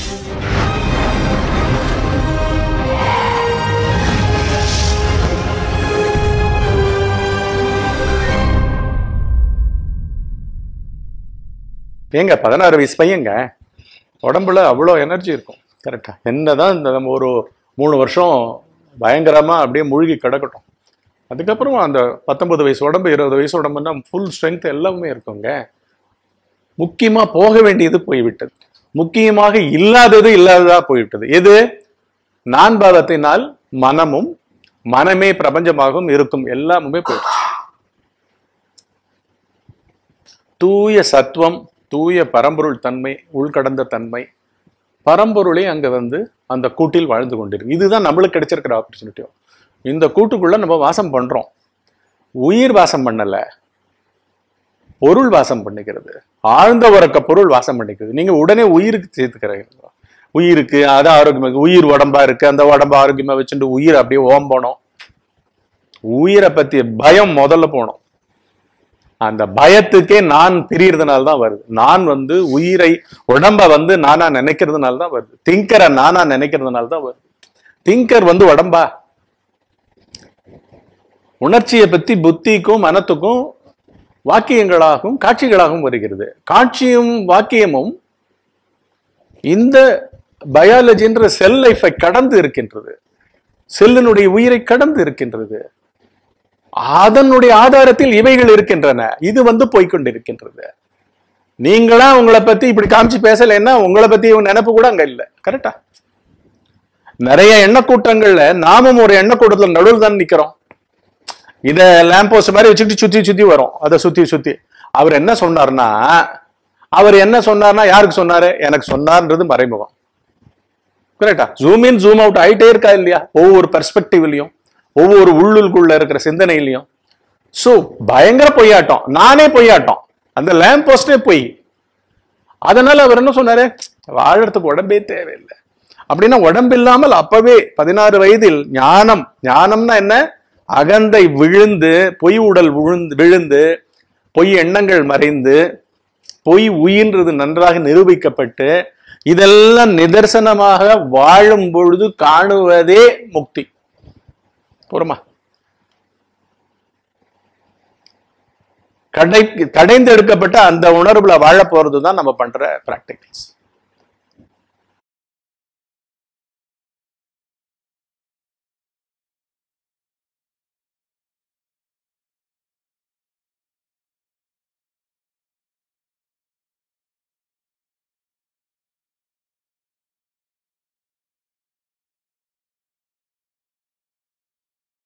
ஏங்க பதினாறு வயசு பையங்க உடம்புல அவ்வளோ எனர்ஜி இருக்கும் கரெக்டா என்னதான் இந்த நம்ம ஒரு மூணு வருஷம் பயங்கரமா அப்படியே மூழ்கி கிடக்கட்டும் அதுக்கப்புறம் அந்த பத்தொன்பது வயசு உடம்பு இருபது வயசு உடம்புன்னா ஃபுல் ஸ்ட்ரென்த் எல்லாமே இருக்குங்க முக்கியமா போக வேண்டியது போய்விட்டது முக்கியமாக இல்லாதது இல்லாததா போய்விட்டது எது நான் பாவத்தினால் மனமும் மனமே பிரபஞ்சமாகவும் இருக்கும் எல்லாமுமே போயிடுச்சு தூய சத்துவம் தூய பரம்பொருள் தன்மை உள்கடந்த தன்மை பரம்பொருளே அங்க வந்து அந்த கூட்டில் வாழ்ந்து கொண்டிருக்கு இதுதான் நம்மளுக்கு கிடைச்சிருக்கிற ஆப்பர்ச்சுனிட்டியும் இந்த கூட்டுக்குள்ள நம்ம வாசம் பண்றோம் உயிர் வாசம் பண்ணல பொருள் வாசம் பண்ணிக்கிறது ஆழ்ந்த உறக்க பொருள் வாசம் பண்ணிக்கிறது நீங்க உடனே உயிருக்கு சேர்த்துக்கிறீங்க உயிருக்கு அது ஆரோக்கியமா இருக்கு. உயிர் உடம்பா இருக்கு அந்த உடம்பு ஆரோக்கியமா வச்சுட்டு உயிர் அப்படியே ஓம்பணும் உயிரை பத்திய பயம் முதல்ல போனோம் அந்த பயத்துக்கே நான் பிரியறதுனால தான் வருது நான் வந்து உயிரை உடம்ப வந்து நானா நினைக்கிறதுனால தான் வருது திங்கரை நானா நினைக்கிறதுனால தான் வருது திங்கர் வந்து உடம்பா உணர்ச்சியை பத்தி புத்திக்கும் மனத்துக்கும் வாக்கியங்களாகவும் காட்சிகளாகவும் வருகிறது காட்சியும் வாக்கியமும் இந்த பயாலஜின்ற செல் லைஃபை கடந்து இருக்கின்றது செல்லினுடைய உயிரை கடந்து இருக்கின்றது அதனுடைய ஆதாரத்தில் இவைகள் இருக்கின்றன இது வந்து போய்க்கொண்டிருக்கின்றது நீங்களா உங்களை பத்தி இப்படி காமிச்சு பேசலைன்னா உங்களை பத்தி ஒரு நினைப்பு கூட அங்க இல்ல கரெக்டா நிறைய எண்ணக்கூட்டங்கள்ல நாமும் ஒரு எண்ணக்கூட்டத்துல நடுவில் தான் நிக்கிறோம் இத லேம்ப் போஸ்ட் மாதிரி வச்சுக்கிட்டு சுத்தி சுத்தி வரும் அதை சுத்தி சுத்தி அவர் என்ன சொன்னார்னா அவர் என்ன சொன்னார்னா யாருக்கு சொன்னாரு எனக்கு சொன்னார்ன்றது மறைமுகம் கரெக்டா ஜூம் இன் ஜூம் அவுட் ஆயிட்டே இருக்கா இல்லையா ஒவ்வொரு பெர்ஸ்பெக்டிவ்லயும் ஒவ்வொரு உள்ளுக்குள்ள இருக்கிற சிந்தனையிலையும் சோ பயங்கர பொய்யாட்டம் நானே பொய்யாட்டம் அந்த லேம்ப் போஸ்டே பொய் அதனால அவர் என்ன சொன்னாரு வாழறதுக்கு உடம்பே தேவையில்லை அப்படின்னா உடம்பு இல்லாமல் அப்பவே பதினாறு வயதில் ஞானம் ஞானம்னா என்ன அகந்தை விழுந்து பொய் உடல் விழுந்து விழுந்து பொய் எண்ணங்கள் மறைந்து பொய் உயின்றது நன்றாக நிரூபிக்கப்பட்டு இதெல்லாம் நிதர்சனமாக வாழும் பொழுது காணுவதே முக்தி போருமா கடை கடைந்து எடுக்கப்பட்ட அந்த உணர்வுல வாழ போறது தான் நம்ம பண்ற பிராக்டிகல்ஸ்